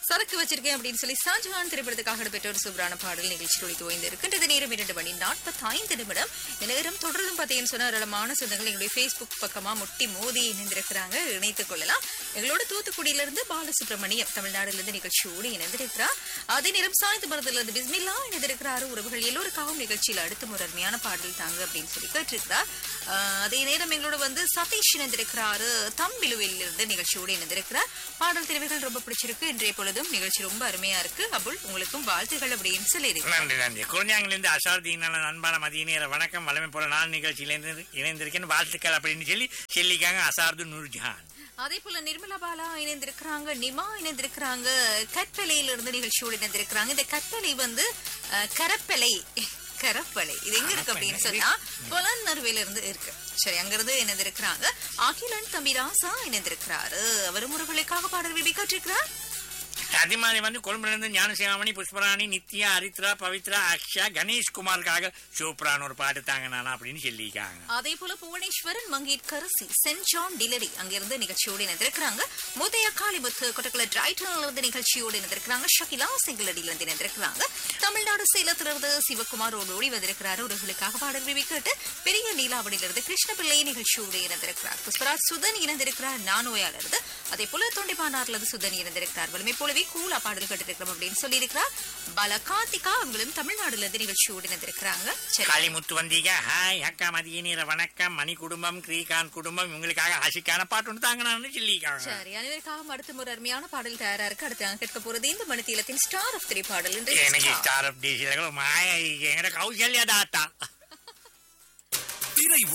சரக்கு வச்சிருக்கேன் அப்படின்னு சொல்லி ஷாஜஹான் திரைப்படத்துக்காக இடம்பெற்ற ஒரு சூப்பரான பாடல் நிகழ்ச்சி ஒழித்து ஓய்ந்து இருக்கின்றது நேரம் இரண்டு மணி நாற்பத்தி ஐந்து நிமிடம் இந்த நேரம் தொடர்ந்தும் பார்த்தீங்கன்னு சொன்னா ஏராளமான சொந்தங்கள் எங்களுடைய ஃபேஸ்புக் பக்கமா முட்டி மோதி இணைந்திருக்கிறாங்க இணைத்துக் கொள்ளலாம் எங்களோட தூத்துக்குடியிலிருந்து பாலசுப்ரமணியம் தமிழ்நாடுல நிகழ்ச்சியோடு இணைந்திருக்கிறார் அதே நேரம் சாய்ந்து மரத்திலிருந்து பிஸ்மில்லா இணைந்திருக்கிறாரு உறவுகள் எல்லோருக்காகவும் நிகழ்ச்சியில் அடுத்த ஒரு அருமையான பாடல் தாங்க அப்படின்னு சொல்லி கேட்டிருக்கிறார் ஆஹ் அதே நேரம் எங்களோட வந்து சதீஷ் இணைந்திருக்கிறாரு தம்பிலுவில் இருந்து நிகழ்ச்சியோடு இணைந்திருக்கிறார் பாடல் தெரிவுகள் ரொம்ப பிடிச்சிருக்கு இன்றைய பொழுதும் நிகழ்ச்சி ரொம்ப அருமையா இருக்கு அபுல் உங்களுக்கும் வாழ்த்துகள் அப்படின்னு சொல்லி நன்றி நன்றி குழந்தைங்களிருந்து அசார்தீனான அன்பான மதிய நேர வணக்கம் வளமை போல நான் நிகழ்ச்சியில் இணைந்து- இணைந்திருக்கேன் வாழ்த்துக்கள் அப்படின்னு சொல்லி சொல்லிக்காங்க அசார்து நூர்ஜஹான் அதே போல நிர்மலா பாலா இணைந்திருக்கிறாங்க நிமா இணைந்திருக்கிறாங்க கற்பலையில இருந்து நிகழ்ச்சியோடு இணைந்திருக்கிறாங்க இந்த கற்பலை வந்து அஹ், கரப்பலை கரப்பலை இது எங்க இருக்கு அப்படின்னு சொன்னா பொலன்னருவில இருந்து இருக்கு சரி அங்கிருந்து இணைந்திருக்கிறாங்க அகிலன் தம்பி ராசா இணைந்திருக்கிறாரு அவர் முருகளுக்காக பாடல் விபி கேட்டிருக்கிறார் அதே மாதிரி வந்து கொழும்புல இருந்து ஞானசேவாமணி புஷ்பராணி நித்யா ஹரித்ரா பவித்ரா அக்ஷா கணேஷ் குமாருக்காக சூப்பரான ஒரு பாட்டு தாங்க நானா அப்படின்னு சொல்லியிருக்காங்க அதே போல புவனேஸ்வரன் மங்கேட்கரசி சென்ட் ஜான் டிலரி அங்கிருந்து நிகழ்ச்சியோடு இணைந்திருக்கிறாங்க முதைய காளிமுத்து கொட்டக்குள டிரைட்டன்ல இருந்து நிகழ்ச்சியோடு இணைந்திருக்கிறாங்க ஷகிலா செங்கலடியில இருந்து இணைந்திருக்கிறாங்க தமிழ்நாடு சேலத்திலிருந்து சிவகுமார் ஓடி வந்திருக்கிறாரு ஒருவர்களுக்காக பாடல் விவி கேட்டு பெரிய நீலாவடியிலிருந்து கிருஷ்ணபிள்ளை நிகழ்ச்சியோடு இணைந்திருக்கிறார் புஷ்பராஜ் சுதன் இணைந்திருக்கிறார் நானோயால இருந்து அதே போல தொண்டிபானார்ல இருந்து சுதன் இணைந்திருக்கிறார் வலிமை போலவே கூலா பாடல் கேட்டிருக்கிறோம் அப்படின்னு சொல்லியிருக்கிறார் பல கார்த்திகா அவங்களும் தமிழ்நாடுல இருந்து நிகழ்ச்சியோடு இணைந்திருக்கிறாங்க சரி காளிமுத்து வந்தீங்க ஹாய் அக்கா மதிய நேர வணக்கம் மணி குடும்பம் ஸ்ரீகாந்த் குடும்பம் இவங்களுக்காக ஆசிக்கான பாட்டு ஒன்று தாங்க நான் சொல்லியிருக்காங்க சரி அனைவருக்காக அடுத்த ஒரு அருமையான பாடல் தயாரா இருக்கு அடுத்து நாங்க கேட்க போறது இந்த மணித்தீலத்தின் ஸ்டார் ஆஃப் த்ரீ பாடல் இன்றைய எனக்கு star. ஸ்டார் ஆஃப் டேசியில் மாய எங்கட கௌசல்யா தாத்தா திரை